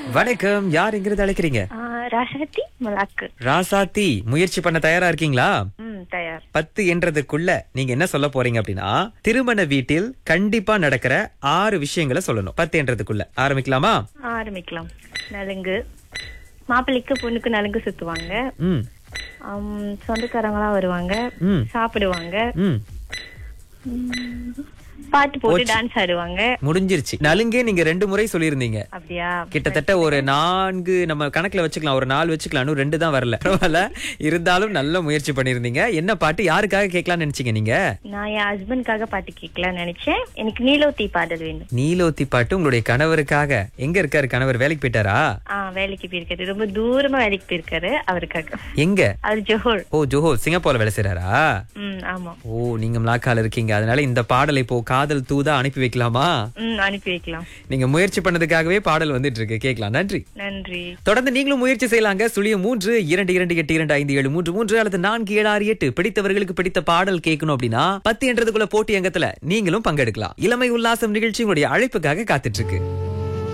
வணக்கம் யார் எங்கிருந்து அழைக்கிறீங்க ஆ, ராசகத்தி மலாக்கு ராசாத்தி முயற்சி பண்ண தயாரா இருக்கீங்களா ம் தயார் பத்து என்றதுக்குள்ள நீங்க என்ன சொல்ல போறீங்க அப்படின்னா திருமண வீட்டில் கண்டிப்பா நடக்கிற ஆறு விஷயங்களை சொல்லணும் பத்து என்றதுக்குள்ள ஆரம்பிக்கலாமா ஆரம்பிக்கலாம் நலுங்கு மாப்பிள்ளைக்கு பொண்ணுக்கு நலுங்கு சுத்துவாங்க ம் ஆம், சொந்தக்காரங்களாம் வருவாங்க ம் சாப்பிடுவாங்க ம் ம், பாட்டு போட்டு டான்ஸ் ஆடுவாங்க முடிஞ்சிருச்சு நலுங்கே நீங்க ரெண்டு முறை சொல்லியிருந்தீங்க அப்படியா கிட்டத்தட்ட ஒரு நான்கு நம்ம கணக்குல வச்சுக்கலாம் ஒரு நாலு வச்சுக்கலாம் இன்னும் ரெண்டு தான் வரல பரவாயில்ல இருந்தாலும் நல்ல முயற்சி பண்ணிருந்தீங்க என்ன பாட்டு யாருக்காக கேட்கலாம்னு நினைச்சீங்க நீங்க நான் என் ஹஸ்பண்ட்காக பாட்டு கேட்கலாம்னு நினைச்சேன் எனக்கு நீலோத்தி பாடல் வேணும் நீலோத்தி பாட்டு உங்களுடைய கணவருக்காக எங்க இருக்காரு கணவர் வேலைக்கு போயிட்டாரா ஆ வேலைக்கு போயிருக்காரு ரொம்ப தூரமா வேலைக்கு போயிருக்காரு அவருக்காக எங்க அவர் ஜோஹர் ஓ ஜோஹோ சிங்கப்பூர்ல வேலை செய்றாரா ம் ஆமா ஓ நீங்க மலாக்கால இருக்கீங்க அதனால இந்த பாடலை இப்போ காதல் தூதா அனுப்பி வைக்கலாமா ம் அனுப்பி வைக்கலாம் நீங்க முயற்சி பண்ணதுக்காகவே பாடல் வந்துட்டு இருக்கு கேட்கலாம் நன்றி நன்றி தொடர்ந்து நீங்களும் முயற்சி செய்யலாங்க சுழியம் மூன்று இரண்டு இரண்டு எட்டு இரண்டு ஐந்து ஏழு மூன்று மூன்று அல்லது நான்கு ஏழு ஆறு எட்டு பிடித்தவர்களுக்கு பிடித்த பாடல் கேட்கணும் அப்படின்னா பத்து என்றதுக்குள்ள போட்டி அங்கத்துல நீங்களும் பங்கெடுக்கலாம் இளமை உல்லாசம் நிகழ்ச்சி உங்களுடைய அழைப்புக்காக காத்துட்டு இருக்கு